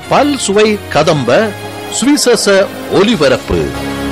பல் சுவை கதம்ப சுவிசேஷ ஒலிபரப்பு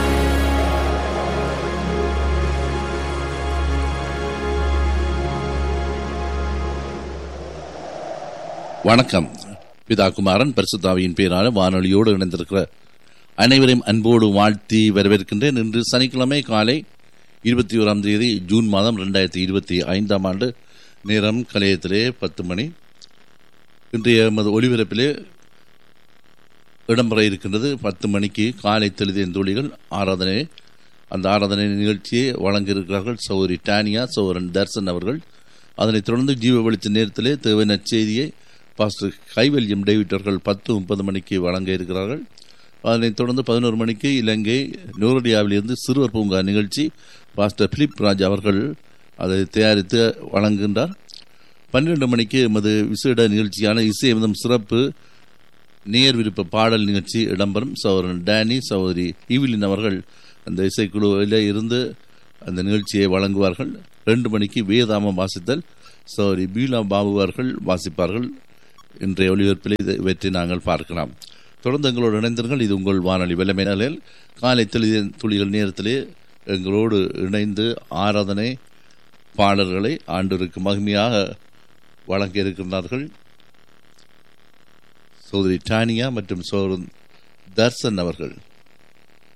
வணக்கம் பிதா குமாரன் பரிசுத்தாவியின் பேரான வானொலியோடு இணைந்திருக்கிற அனைவரையும் அன்போடு வாழ்த்தி வரவேற்கின்றேன் இன்று சனிக்கிழமை காலை இருபத்தி ஓராம் தேதி ஜூன் மாதம் ரெண்டாயிரத்தி இருபத்தி ஐந்தாம் ஆண்டு நேரம் கலையத்திலே பத்து மணி இன்றைய எமது ஒளிபரப்பிலே இடம்பெற இருக்கின்றது பத்து மணிக்கு காலை தெளிதின் தோழிகள் ஆராதனை அந்த ஆராதனை நிகழ்ச்சியை வழங்க இருக்கிறார்கள் சௌரி டானியா சௌரன் தர்சன் அவர்கள் அதனைத் தொடர்ந்து ஜீவ வெளிச்ச நேரத்திலே தேவை நற்செய்தியை பாஸ்டர் கைவல்யம் டேவிட் அவர்கள் பத்து முப்பது மணிக்கு வழங்க இருக்கிறார்கள் அதனைத் தொடர்ந்து பதினோரு மணிக்கு இலங்கை நூரடியாவிலிருந்து சிறுவர் பூங்கா நிகழ்ச்சி பாஸ்டர் பிலிப் ராஜ் அவர்கள் அதை தயாரித்து வழங்குகின்றார் பன்னிரண்டு மணிக்கு எமது விசேட நிகழ்ச்சியான இசை எமதும் சிறப்பு நேர் விருப்ப பாடல் நிகழ்ச்சி இடம்பெறும் சகோதரன் டேனி சகோதரி ஈவிலின் அவர்கள் அந்த இசைக்குழுவில் இருந்து அந்த நிகழ்ச்சியை வழங்குவார்கள் ரெண்டு மணிக்கு வேதாமம் வாசித்தல் சகோதரி பீலா பாபு அவர்கள் வாசிப்பார்கள் இன்றைய ஒளிபரப்பில் இதை இவற்றை நாங்கள் பார்க்கலாம் தொடர்ந்து எங்களோடு இணைந்தீர்கள் இது உங்கள் வானொலி வெள்ளமை நிலையில் காலை தெளிய துளிகள் நேரத்திலே எங்களோடு இணைந்து ஆராதனை பாடல்களை ஆண்டிற்கு மகிமையாக வழங்க இருக்கின்றார்கள் சோதரி டானியா மற்றும் சோதரன் தர்சன் அவர்கள்